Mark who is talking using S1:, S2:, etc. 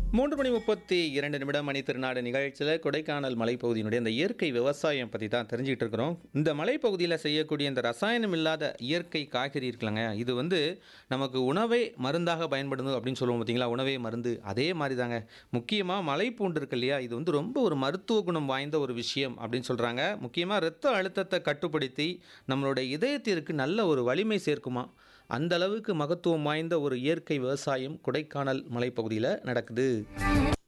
S1: மூன்று மணி முப்பத்தி இரண்டு நிமிடம் மணி திருநாடு நிகழ்ச்சியில் கொடைக்கானல் மலைப்பகுதியினுடைய இந்த இயற்கை விவசாயம் பற்றி தான் தெரிஞ்சுக்கிட்டு இருக்கிறோம் இந்த மலைப்பகுதியில் செய்யக்கூடிய இந்த ரசாயனம் இல்லாத இயற்கை காய்கறி இருக்குல்லங்க இது வந்து நமக்கு உணவே மருந்தாக பயன்படுது அப்படின்னு சொல்லுவோம் பார்த்தீங்களா உணவே மருந்து அதே மாதிரி தாங்க முக்கியமாக மலைப்பூண்டு இருக்கு இல்லையா இது வந்து ரொம்ப ஒரு மருத்துவ குணம் வாய்ந்த ஒரு விஷயம் அப்படின்னு சொல்கிறாங்க முக்கியமாக இரத்த அழுத்தத்தை கட்டுப்படுத்தி நம்மளுடைய இதயத்திற்கு நல்ல ஒரு வலிமை சேர்க்குமா அந்த அளவுக்கு மகத்துவம் வாய்ந்த ஒரு இயற்கை விவசாயம் கொடைக்கானல் மலைப்பகுதியில் நடக்குது